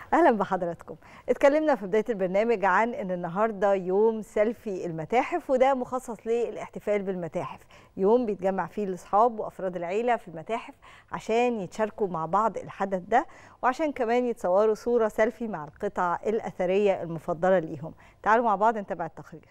اهلا بحضراتكم اتكلمنا في بدايه البرنامج عن ان النهارده يوم سيلفي المتاحف وده مخصص للاحتفال بالمتاحف يوم بيتجمع فيه الاصحاب وافراد العيله في المتاحف عشان يتشاركوا مع بعض الحدث ده وعشان كمان يتصوروا صوره سيلفي مع القطع الاثريه المفضله ليهم تعالوا مع بعض نتابع التقرير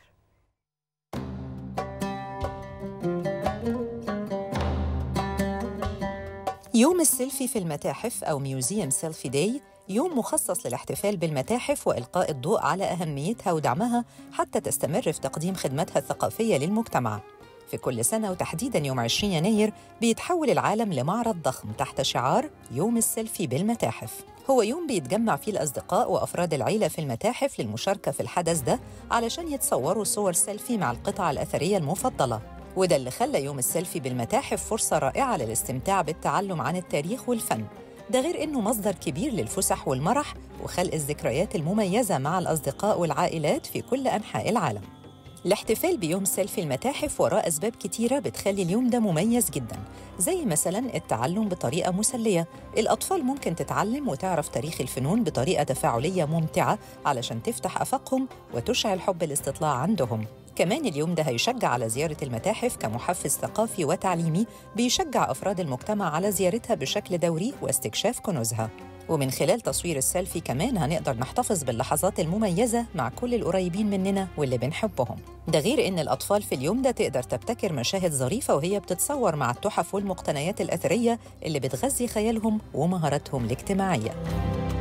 يوم السيلفي في المتاحف أو ميوزيوم سيلفي داي يوم مخصص للاحتفال بالمتاحف وإلقاء الضوء على أهميتها ودعمها حتى تستمر في تقديم خدماتها الثقافية للمجتمع في كل سنة وتحديداً يوم 20 يناير بيتحول العالم لمعرض ضخم تحت شعار يوم السيلفي بالمتاحف هو يوم بيتجمع فيه الأصدقاء وأفراد العيلة في المتاحف للمشاركة في الحدث ده علشان يتصوروا صور سيلفي مع القطع الأثرية المفضلة وده اللي خلى يوم السيلفي بالمتاحف فرصة رائعة للاستمتاع بالتعلم عن التاريخ والفن ده غير إنه مصدر كبير للفسح والمرح وخلق الذكريات المميزة مع الأصدقاء والعائلات في كل أنحاء العالم الاحتفال بيوم سيلفي المتاحف وراه أسباب كتيرة بتخلي اليوم ده مميز جدا زي مثلا التعلم بطريقة مسلية الأطفال ممكن تتعلم وتعرف تاريخ الفنون بطريقة تفاعلية ممتعة علشان تفتح أفاقهم وتشعل حب الاستطلاع عندهم كمان اليوم ده هيشجع على زيارة المتاحف كمحفز ثقافي وتعليمي بيشجع أفراد المجتمع على زيارتها بشكل دوري واستكشاف كنوزها ومن خلال تصوير السيلفي كمان هنقدر نحتفظ باللحظات المميزة مع كل القريبين مننا واللي بنحبهم ده غير إن الأطفال في اليوم ده تقدر تبتكر مشاهد ظريفة وهي بتتصور مع التحف والمقتنيات الأثرية اللي بتغذي خيالهم ومهاراتهم الاجتماعية